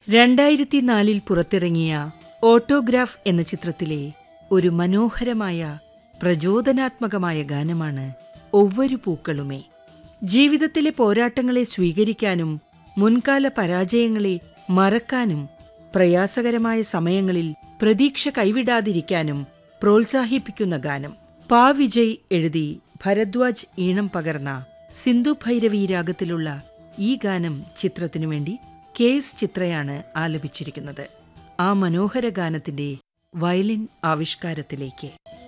രണ്ടായിരത്തി നാലിൽ പുറത്തിറങ്ങിയ ഓട്ടോഗ്രാഫ് എന്ന ചിത്രത്തിലെ ഒരു മനോഹരമായ പ്രചോദനാത്മകമായ ഗാനമാണ് ഒവ്വൊരു പൂക്കളുമേ ജീവിതത്തിലെ പോരാട്ടങ്ങളെ സ്വീകരിക്കാനും മുൻകാല പരാജയങ്ങളെ മറക്കാനും പ്രയാസകരമായ സമയങ്ങളിൽ പ്രതീക്ഷ കൈവിടാതിരിക്കാനും പ്രോത്സാഹിപ്പിക്കുന്ന ഗാനം പാ വിജയ് എഴുതി ഭരദ്വാജ് ഈണം പകർന്ന സിന്ധു ഭൈരവി രാഗത്തിലുള്ള ഈ ഗാനം ചിത്രത്തിനു വേണ്ടി കെ എസ് ചിത്രയാണ് ആലപിച്ചിരിക്കുന്നത് ആ മനോഹര ഗാനത്തിന്റെ വയലിൻ ആവിഷ്കാരത്തിലേക്ക്